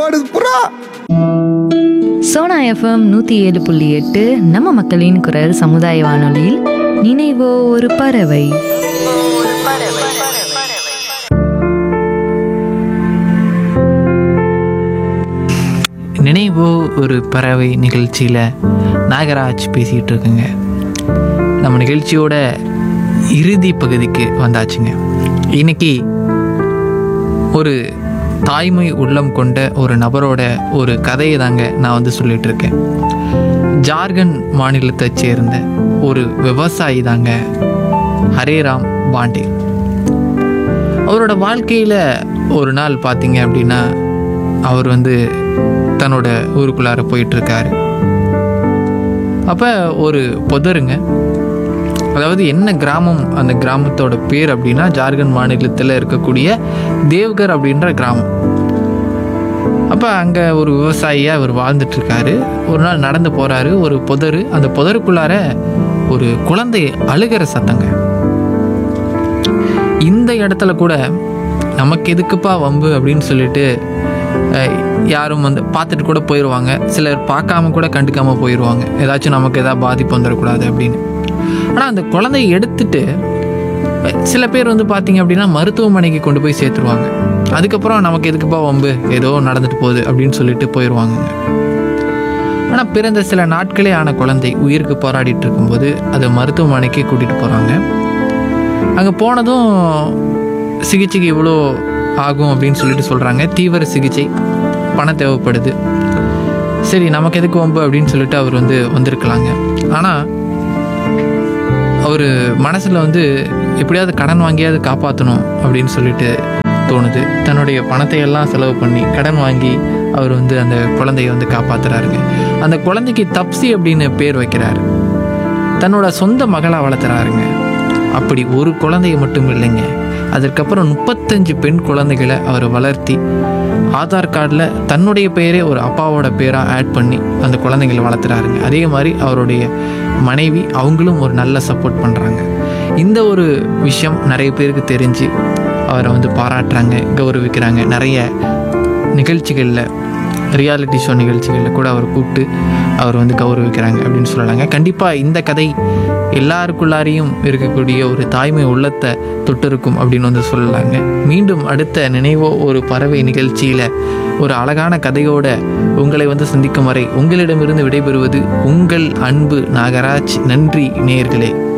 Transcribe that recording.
ஆடுது புறா சோனா எஃப்எம் நூற்றி ஏழு புள்ளி எட்டு நம்ம மக்களின் குரல் சமுதாய வானொலியில் நினைவோ ஒரு பறவை நினைவோ ஒரு பறவை நிகழ்ச்சியில் நாகராஜ் பேசிகிட்டு இருக்குங்க நம்ம நிகழ்ச்சியோட இறுதி பகுதிக்கு வந்தாச்சுங்க இன்னைக்கு ஒரு தாய்மை உள்ளம் கொண்ட ஒரு நபரோட ஒரு கதையை தாங்க நான் வந்து சொல்லிட்டு இருக்கேன் ஜார்க்கண்ட் மாநிலத்தைச் சேர்ந்த ஒரு விவசாயி தாங்க ஹரேராம் பாண்டே அவரோட வாழ்க்கையில் ஒரு நாள் பார்த்தீங்க அப்படின்னா அவர் வந்து தன்னோட ஊருக்குள்ளார போயிட்டுருக்காரு அப்போ ஒரு புதருங்க அதாவது என்ன கிராமம் அந்த கிராமத்தோட பேர் அப்படின்னா ஜார்க்கண்ட் மாநிலத்தில் இருக்கக்கூடிய தேவ்கர் அப்படின்ற கிராமம் அப்போ அங்கே ஒரு விவசாயியாக அவர் வாழ்ந்துட்டுருக்காரு ஒரு நாள் நடந்து போகிறாரு ஒரு புதரு அந்த புதருக்குள்ளார ஒரு குழந்தை அழுகிற சத்தங்க இந்த இடத்துல கூட நமக்கு எதுக்குப்பா வம்பு அப்படின்னு சொல்லிட்டு அஹ், யாரும் வந்து பார்த்துட்டு கூட போயிடுவாங்க சிலர் பார்க்காம கூட கண்டுக்காம போயிடுவாங்க ஏதாச்சும் நமக்கு ஏதாவது பாதிப்பு வந்துடக்கூடாது அப்படின்னு ஆனால் அந்த குழந்தையை எடுத்துட்டு அஹ், சில பேர் வந்து பார்த்தீங்க அப்படின்னா மருத்துவமனைக்கு கொண்டு போய் சேர்த்துருவாங்க அதுக்கப்புறம் நமக்கு எதுக்குப்பா வம்பு ஏதோ நடந்துட்டு போகுது அப்படின்னு சொல்லிட்டு போயிடுவாங்க ஆனால் பிறந்த சில நாட்களே ஆன குழந்தை உயிருக்கு போராடிட்டு இருக்கும்போது அதை மருத்துவமனைக்கு கூட்டிகிட்டு போகிறாங்க அங்கே போனதும் சிகிச்சைக்கு இவ்வளோ ஆகும் அப்படின்னு சொல்லிட்டு சொல்கிறாங்க தீவிர சிகிச்சை பணம் தேவைப்படுது சரி நமக்கு எதுக்கு வம்பு அப்படின்னு சொல்லிட்டு அவர் வந்து வந்திருக்கலாங்க ஆனால் அவர் மனசில் வந்து எப்படியாவது கடன் வாங்கியாவது காப்பாற்றணும் அப்படின்னு சொல்லிட்டு தோணுது தன்னுடைய பணத்தை எல்லாம் செலவு பண்ணி கடன் வாங்கி அவர் வந்து அந்த குழந்தைய வந்து காப்பாத்துறாருங்க அந்த குழந்தைக்கு தப்சி அப்படின்னு பேர் வைக்கிறாரு தன்னோட சொந்த மகளாக வளர்த்துறாருங்க அப்படி ஒரு குழந்தைய மட்டும் இல்லைங்க அதற்கப்புறம் முப்பத்தஞ்சு பெண் குழந்தைகளை அவர் வளர்த்தி ஆதார் கார்டில் தன்னுடைய பெயரே ஒரு அப்பாவோட பேராக ஆட் பண்ணி அந்த குழந்தைகளை வளர்த்துறாருங்க அதே மாதிரி அவருடைய மனைவி அவங்களும் ஒரு நல்ல சப்போர்ட் பண்ணுறாங்க இந்த ஒரு விஷயம் நிறைய பேருக்கு தெரிஞ்சு அவரை வந்து பாராட்டுறாங்க கௌரவிக்கிறாங்க நிறைய நிகழ்ச்சிகளில் ரியாலிட்டி ஷோ நிகழ்ச்சிகளில் கூட அவர் கூப்பிட்டு அவர் வந்து கௌரவிக்கிறாங்க அப்படின்னு சொல்லலாங்க கண்டிப்பாக இந்த கதை எல்லாருக்குள்ளாரையும் இருக்கக்கூடிய ஒரு தாய்மை உள்ளத்தை தொட்டிருக்கும் அப்படின்னு வந்து சொல்லலாங்க மீண்டும் அடுத்த நினைவோ ஒரு பறவை நிகழ்ச்சியில் ஒரு அழகான கதையோட உங்களை வந்து சந்திக்கும் வரை உங்களிடமிருந்து விடைபெறுவது உங்கள் அன்பு நாகராஜ் நன்றி நேயர்களே